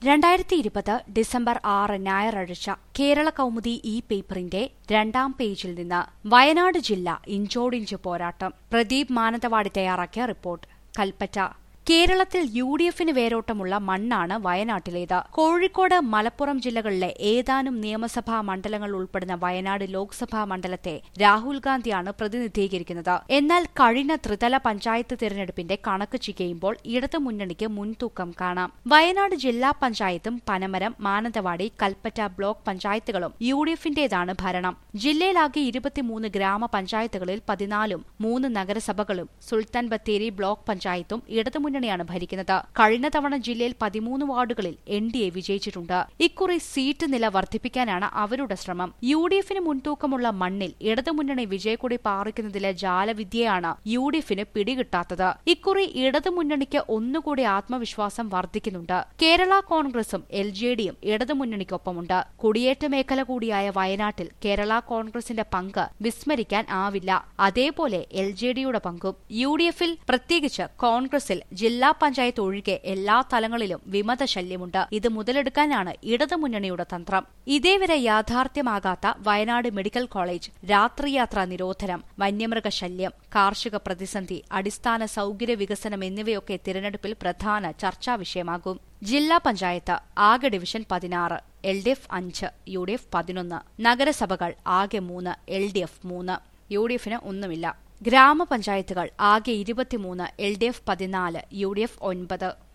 രണ്ടായിരത്തി ഇരുപത് ഡിസംബർ ആറ് ഞായറാഴ്ച കേരള കൗമുദി ഈ പേപ്പറിന്റെ രണ്ടാം പേജിൽ നിന്ന് വയനാട് ജില്ല ഇഞ്ചോടിഞ്ച് പോരാട്ടം പ്രദീപ് മാനന്തവാടി തയ്യാറാക്കിയ റിപ്പോർട്ട് കൽപ്പറ്റ കേരളത്തിൽ യു ഡി എഫിന് വേരോട്ടമുള്ള മണ്ണാണ് വയനാട്ടിലേത് കോഴിക്കോട് മലപ്പുറം ജില്ലകളിലെ ഏതാനും നിയമസഭാ മണ്ഡലങ്ങൾ ഉൾപ്പെടുന്ന വയനാട് ലോക്സഭാ മണ്ഡലത്തെ രാഹുൽ ഗാന്ധിയാണ് പ്രതിനിധീകരിക്കുന്നത് എന്നാൽ കഴിഞ്ഞ ത്രിതല പഞ്ചായത്ത് തിരഞ്ഞെടുപ്പിന്റെ കണക്ക് ചെയ്യുമ്പോൾ ഇടതു മുന്നണിക്ക് മുൻതൂക്കം കാണാം വയനാട് ജില്ലാ പഞ്ചായത്തും പനമരം മാനന്തവാടി കൽപ്പറ്റ ബ്ലോക്ക് പഞ്ചായത്തുകളും യു ഡി എഫിന്റേതാണ് ഭരണം ജില്ലയിലാകെ ഇരുപത്തിമൂന്ന് ഗ്രാമപഞ്ചായത്തുകളിൽ പതിനാലും മൂന്ന് നഗരസഭകളും സുൽത്താൻ ബത്തേരി ബ്ലോക്ക് പഞ്ചായത്തും ഇടതുമുന്നണിയാണ് ഭരിക്കുന്നത് കഴിഞ്ഞ തവണ ജില്ലയിൽ പതിമൂന്ന് വാർഡുകളിൽ എൻ ഡി എ വിജയിച്ചിട്ടുണ്ട് ഇക്കുറി സീറ്റ് നില വർദ്ധിപ്പിക്കാനാണ് അവരുടെ ശ്രമം യു ഡി എഫിന് മുൻതൂക്കമുള്ള മണ്ണിൽ ഇടതുമുന്നണി വിജയക്കൊടി പാറിക്കുന്നതിലെ ജാലവിദ്യയാണ് യു ഡി എഫിന് പിടികിട്ടാത്തത് ഇക്കുറി ഇടതുമുന്നണിക്ക് ഒന്നുകൂടി ആത്മവിശ്വാസം വർദ്ധിക്കുന്നുണ്ട് കേരള കോൺഗ്രസും എൽ ജെ ഡിയും ഇടതുമുന്നണിക്കൊപ്പമുണ്ട് കുടിയേറ്റ മേഖല കൂടിയായ വയനാട്ടിൽ കേരള കോൺഗ്രസിന്റെ പങ്ക് വിസ്മരിക്കാൻ ആവില്ല അതേപോലെ എൽ ജെ ഡിയുടെ പങ്കും യു ഡി എഫിൽ പ്രത്യേകിച്ച് കോൺഗ്രസിൽ ജില്ലാ പഞ്ചായത്ത് ഒഴികെ എല്ലാ തലങ്ങളിലും വിമത ശല്യമുണ്ട് ഇത് മുതലെടുക്കാനാണ് ഇടതുമുന്നണിയുടെ തന്ത്രം ഇതേവരെ യാഥാർത്ഥ്യമാകാത്ത വയനാട് മെഡിക്കൽ കോളേജ് രാത്രിയാത്രാ നിരോധനം വന്യമൃഗ ശല്യം കാർഷിക പ്രതിസന്ധി അടിസ്ഥാന സൌകര്യ വികസനം എന്നിവയൊക്കെ തിരഞ്ഞെടുപ്പിൽ പ്രധാന ചർച്ചാ വിഷയമാകും ജില്ലാ പഞ്ചായത്ത് ആകെ ഡിവിഷൻ പതിനാറ് എൽ ഡി എഫ് അഞ്ച് യു ഡി എഫ് പതിനൊന്ന് നഗരസഭകൾ ആകെ മൂന്ന് എൽ ഡി എഫ് മൂന്ന് യു ഡി എഫിന് ഒന്നുമില്ല ഗ്രാമപഞ്ചായത്തുകൾ ആകെ ഇരുപത്തിമൂന്ന് എൽ ഡി എഫ് പതിനാല് യു ഡി എഫ് ഒൻപത്